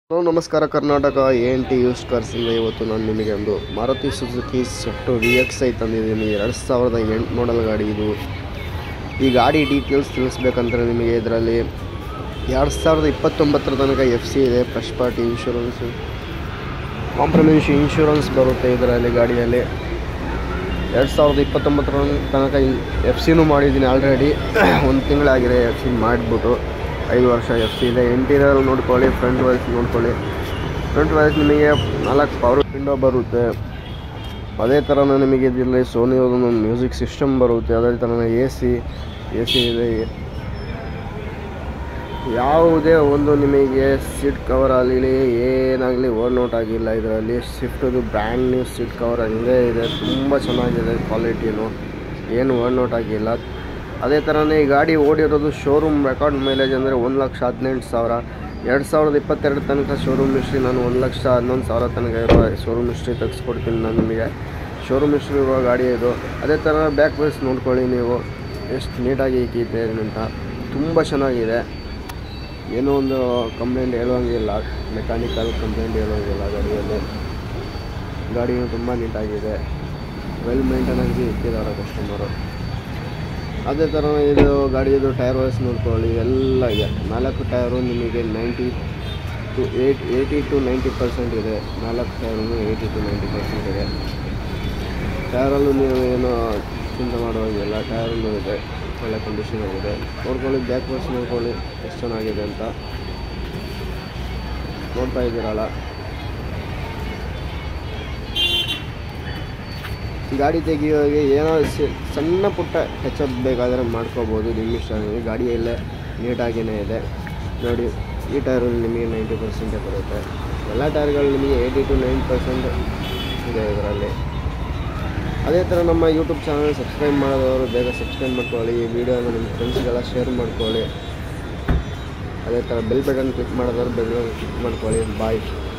hello ನಮಸ್ಕಾರ Karnataka A N T used ಕಾರ್ಸಿಂದ ಇವತ್ತು ನಾನು ನಿಮಗೆ ಒಂದು Maruti Suzuki Swift V X I ತಂದಿದ್ದೀನಿ ಎರಡು ಸಾವಿರದ ಎಂಟು ಮಾಡಲ್ ಗಾಡಿ ಇದು ಈ ಗಾಡಿ ಡೀಟೇಲ್ಸ್ ತಿಳಿಸ್ಬೇಕಂದ್ರೆ ನಿಮಗೆ ಇದರಲ್ಲಿ ಎರಡು ಸಾವಿರದ ಇಪ್ಪತ್ತೊಂಬತ್ತರ ತನಕ ಎಫ್ ಸಿ ಇದೆ first party insurance compromise insurance ಬರುತ್ತೆ ಇದರಲ್ಲಿ ಗಾಡಿಯಲ್ಲಿ ಎರಡು ಸಾವಿರದ ಇಪ್ಪತ್ತೊಂಬತ್ತರ ತನಕ ಎಫ್ ಸಿನೂ ಮಾಡಿದ್ದೀನಿ ಆಲ್ರೆಡಿ ಒಂದು ತಿಂಗಳಾಗಿದೆ ಎಫ್ ಸಿ ಮಾಡಿಬಿಟ್ಟು ಐದು ವರ್ಷ ಎಫ್ ಸಿ ಇದೆ ಇಂಟೀರಿಯರ್ ನೋಡ್ಕೊಳ್ಳಿ ಫ್ರಂಟ್ ವೈಸ್ ನೋಡ್ಕೊಳ್ಳಿ ಫ್ರಂಟ್ ವೈಸ್ ನಿಮಗೆ ನಾಲ್ಕು ಪವರ್ ವಿಂಡೋ ಬರುತ್ತೆ ಅದೇ ಥರನೇ ನಿಮಗೆ ಇದರಲ್ಲಿ ಸೋನಿ ಒಂದು ಮ್ಯೂಸಿಕ್ ಸಿಸ್ಟಮ್ ಬರುತ್ತೆ ಅದೇ ಥರನೇ ಎ ಸಿ ಎ ಸಿ ಇದೆ ಯಾವುದೇ ಒಂದು ನಿಮಗೆ ಸೀಟ್ ಕವರ್ ಆಗಲಿ ಏನಾಗಲಿ ಓವರ್ನೋಟ್ ಆಗಿಲ್ಲ ಇದರಲ್ಲಿ ಸ್ವಿಫ್ಟದು ಬ್ರ್ಯಾಂಡ್ ನ್ಯೂ ಸೀಟ್ ಕವರ್ ಹಂಗೆ ಇದೆ ತುಂಬ ಚೆನ್ನಾಗಿದೆ ಕ್ವಾಲಿಟಿನು ಏನು ಓವರ್ನೋಟ್ ಆಗಿಲ್ಲ ಅದೇ ಥರನೇ ಈ ಗಾಡಿ ಓಡಿರೋದು ಶೋರೂಮ್ ರೆಕಾರ್ಡ್ ಮೈಲೇಜ್ ಅಂದರೆ ಒಂದು ಲಕ್ಷ ಹದಿನೆಂಟು ಸಾವಿರ ಎರಡು ಸಾವಿರದ ಇಪ್ಪತ್ತೆರಡು ತನಕ ಶೋರೂಮ್ ಹಿಸ್ಟ್ರಿ ನಾನು ಒಂದು ಲಕ್ಷ ಹನ್ನೊಂದು ಸಾವಿರ ತನಕ ಇರೋ ಶೋರೂಮ್ ಹಿಸ್ಟ್ರಿ ತೆಗೆಸ್ಕೊಡ್ತೀನಿ ನಾನು ನಿಮಗೆ ಶೋರೂಮ್ ಹಿಸ್ಟ್ರಿ ಇರುವ ಗಾಡಿ ಇದು ಅದೇ ಥರ ಬ್ಯಾಕ್ ವೈಸ್ ನೋಡ್ಕೊಳ್ಳಿ ನೀವು ಎಷ್ಟು ನೀಟಾಗಿ ಇಕ್ಕಿದೆ ಅಂತ ತುಂಬ ಚೆನ್ನಾಗಿದೆ ಏನೋ ಒಂದು ಕಂಪ್ಲೇಂಟ್ ಹೇಳುವಂಗಿಲ್ಲ ಮೆಕ್ಯಾನಿಕಲ್ ಕಂಪ್ಲೇಂಟ್ ಹೇಳುವಂಗಿಲ್ಲ ಗಾಡಿಯಲ್ಲಿ ಗಾಡಿಯು ತುಂಬ ನೀಟಾಗಿದೆ ವೆಲ್ ಮೇಂಟೆನೆನ್ಸ್ ಇಕ್ಕಿದ್ದಾರೆ ಕಸ್ಟಮರು ಅದೇ ಥರ ಇದು ಗಾಡಿಯದು ಟೈರ್ ವೈಸ್ ನೋಡ್ಕೊಳ್ಳಿ ಎಲ್ಲ ಇದೆ ನಾಲ್ಕು ಟೈರು ನಿಮಗೆ ninety to eight eighty to ninety percent ಇದೆ ನಾಲ್ಕು tyre eighty to ninety percent ಇದೆ ಟೈರಲ್ಲೂ ನೀವು ಏನು ಚಿಂತೆ ಮಾಡುವಾಗಿಲ್ಲ ಟೈರಲ್ಲೂ ಇದೆ ಒಳ್ಳೆ ಕಂಡೀಷನ್ ಆಗಿದೆ ನೋಡ್ಕೊಳ್ಳಿ ಬ್ಯಾಕ್ ವೈಸ್ ನೋಡ್ಕೊಳ್ಳಿ ಎಷ್ಟು ಚೆನ್ನಾಗಿದೆ ಅಂತ ನೋಡ್ತಾ ಇದ್ದೀರಲ್ಲ ಗಾಡಿ ತೆಗಿಯೋಗೆ ಏನೋ ಸಿ- ಸಣ್ಣ ಪುಟ್ಟ ಟಚಪ್ ಬೇಕಾದರೆ ಮಾಡ್ಕೋಬೋದು ನಿಮ್ಮ ಇಷ್ಟ ನಿಮಗೆ ಗಾಡಿಯಲ್ಲೇ ನೀಟಾಗಿಯೇ ಇದೆ ನೋಡಿ ಈ ಟೈರಲ್ಲಿ ನಿಮಗೆ ನೈಂಟಿ ಪರ್ಸೆಂಟೇ ಬರುತ್ತೆ ಎಲ್ಲ ಟೈರ್ಗಳು ನಿಮಗೆ ಏಯ್ಟಿ ಟು ನೈನ್ ಪರ್ಸೆಂಟ್ ಇದೆ ಇದರಲ್ಲಿ ಅದೇ ಥರ ನಮ್ಮ ಯೂಟ್ಯೂಬ್ ಚಾನಲ್ ಸಬ್ಸ್ಕ್ರೈಬ್ ಮಾಡೋದವರು ಬೇಗ ಸಬ್ಸ್ಕ್ರೈಬ್ ಮಾಡ್ಕೊಳ್ಳಿ ಈ ವಿಡಿಯೋನ ನಿಮ್ಮ ಫ್ರೆಂಡ್ಸ್ಗೆಲ್ಲ ಶೇರ್ ಮಾಡ್ಕೊಳ್ಳಿ ಅದೇ ಥರ ಬೆಲ್ ಬಟನ್ ಕ್ಲಿಕ್ ಮಾಡೋದವ್ರು ಬೆಲ್ ಕ್ಲಿಕ್ ಮಾಡ್ಕೊಳ್ಳಿ ಬಾಯ್